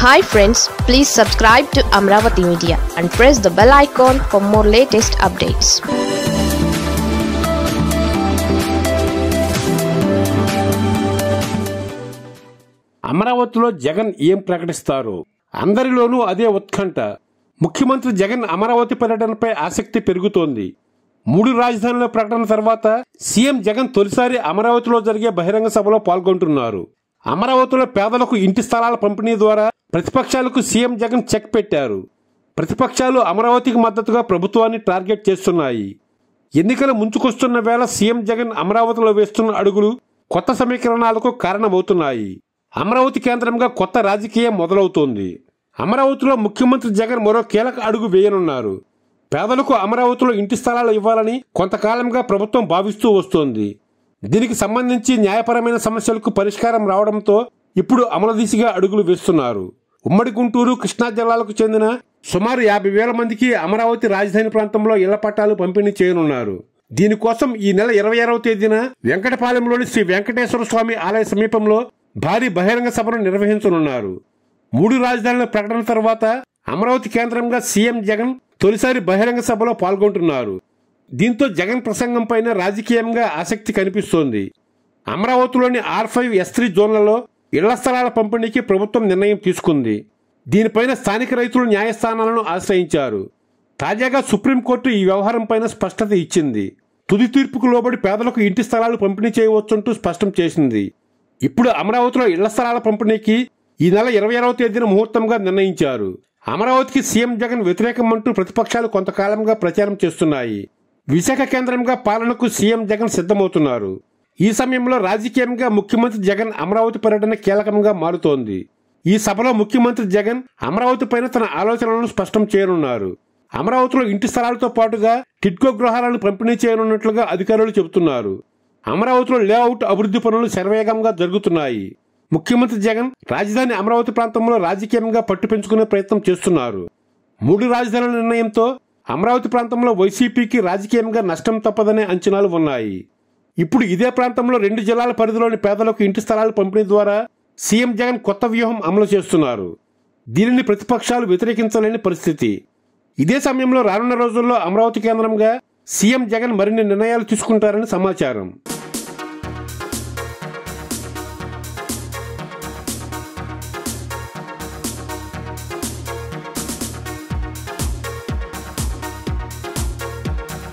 hi friends please subscribe to Amaravati media and press the bell icon for more latest updates అమరావతిలో జగన్ ఏం ప్రకటిస్తారు అందరిలోనూ అదే ఉత్కంఠ ముఖ్యమంత్రి జగన్ అమరావతి పర్యటనపై ఆసక్తి పెరుగుతోంది మూడు రాజధానుల ప్రకటన తర్వాత సీఎం జగన్ తొలిసారి అమరావతిలో జరిగే బహిరంగ సభలో పాల్గొంటున్నారు అమరావతిలో పేదలకు ఇంటి స్థలాల పంపిణీ ద్వారా ప్రతిపక్షాలకు సీఎం జగన్ చెక్ పెట్టారు ప్రతిపక్షాలు అమరావతికి మద్దతుగా ప్రభుత్వాన్ని టార్గెట్ చేస్తున్నాయి ఎన్నికలు ముంచుకొస్తున్న వేళ సీఎం జగన్ అమరావతిలో వేస్తున్న అడుగులు కొత్త సమీకరణాలకు కారణమవుతున్నాయి అమరావతి కేంద్రంగా కొత్త రాజకీయం మొదలవుతోంది అమరావతిలో ముఖ్యమంత్రి జగన్ మరో కీలక అడుగు వేయనున్నారు పేదలకు అమరావతిలో ఇంటి స్థలాలు ఇవ్వాలని కొంతకాలంగా ప్రభుత్వం భావిస్తూ వస్తోంది దీనికి సంబంధించి న్యాయపరమైన సమస్యలకు పరిష్కారం రావడంతో ఇప్పుడు అమలు దిశగా అడుగులు వేస్తున్నారు ఉమ్మడి గుంటూరు కృష్ణా జిల్లాలకు చెందిన సుమారు యాభై వేల మందికి అమరావతి రాజధాని ప్రాంతంలో ఇళ్ల పట్టాలు పంపిణీ చేయనున్నారు దీనికోసం ఈ నెల ఇరవై ఆరవ తేదీన వెంకటపాలెంలోని శ్రీ వెంకటేశ్వర స్వామి ఆలయ సమీపంలో భారీ బహిరంగ సభను నిర్వహించనున్నారు మూడు రాజధానుల ప్రకటన తర్వాత అమరావతి కేంద్రంగా సీఎం జగన్ తొలిసారి బహిరంగ సభలో పాల్గొంటున్నారు దీంతో జగన్ ప్రసంగం పైన రాజకీయంగా ఆసక్తి కనిపిస్తోంది అమరావతిలోని ఆర్ ఫైవ్ ఎస్ త్రీ జోన్లలో ఇళ్ల స్థలాల పంపిణీకి ప్రభుత్వం నిర్ణయం తీసుకుంది దీనిపైన స్థానిక రైతులు న్యాయస్థానాలను ఆశ్రయించారు తాజాగా సుప్రీంకోర్టు ఈ వ్యవహారంపైన స్పష్టత ఇచ్చింది తుది తీర్పుకు లోబడి పేదలకు ఇంటి స్థలాలు పంపిణీ చేయవచ్చంటూ స్పష్టం చేసింది ఇప్పుడు అమరావతిలో ఇళ్ల స్థలాల పంపిణీకి ఈ నెల ఇరవై ఆరవ తేదీన ముహూర్తంగా నిర్ణయించారు అమరావతికి సీఎం జగన్ వ్యతిరేకమంటూ ప్రతిపక్షాలు కొంతకాలంగా ప్రచారం చేస్తున్నాయి విశాఖ కేంద్రంగా పాలనకు సీఎం జగన్ సిద్ధమవుతున్నారు ఈ సమయంలో రాజకీయంగా ముఖ్యమంత్రి జగన్ అమరావతి పర్యటన కీలకంగా మారుతోంది ఈ సభలో ముఖ్యమంత్రి జగన్ అమరావతి పైన తన ఆలోచనలను స్పష్టం చేయనున్నారు అమరావతిలో ఇంటి స్థలాలతో పాటుగా టిడ్కో గృహాలను పంపిణీ చేయనున్నట్లుగా అధికారులు చెబుతున్నారు అమరావతిలో లేఅవుట్ అభివృద్ధి పనులు శరవేగంగా జరుగుతున్నాయి ముఖ్యమంత్రి జగన్ రాజధాని అమరావతి ప్రాంతంలో రాజకీయంగా పట్టు పెంచుకునే ప్రయత్నం చేస్తున్నారు మూడు రాజధానుల నిర్ణయంతో అమరావతి ప్రాంతంలో వైసీపీకి రాజకీయంగా నష్టం తప్పదనే అంచనాలు ఉన్నాయి ఇప్పుడు ఇదే ప్రాంతంలో రెండు జిల్లాల పరిధిలోని పేదలకు ఇంటి స్థలాలు పంపిణీ ద్వారా సీఎం జగన్ కొత్త వ్యూహం అమలు చేస్తున్నారు దీనిని ప్రతిపక్షాలు వ్యతిరేకించలేని పరిస్థితి ఇదే సమయంలో రానున్న రోజుల్లో అమరావతి కేంద్రంగా సీఎం జగన్ మరిన్ని నిర్ణయాలు తీసుకుంటారని సమాచారం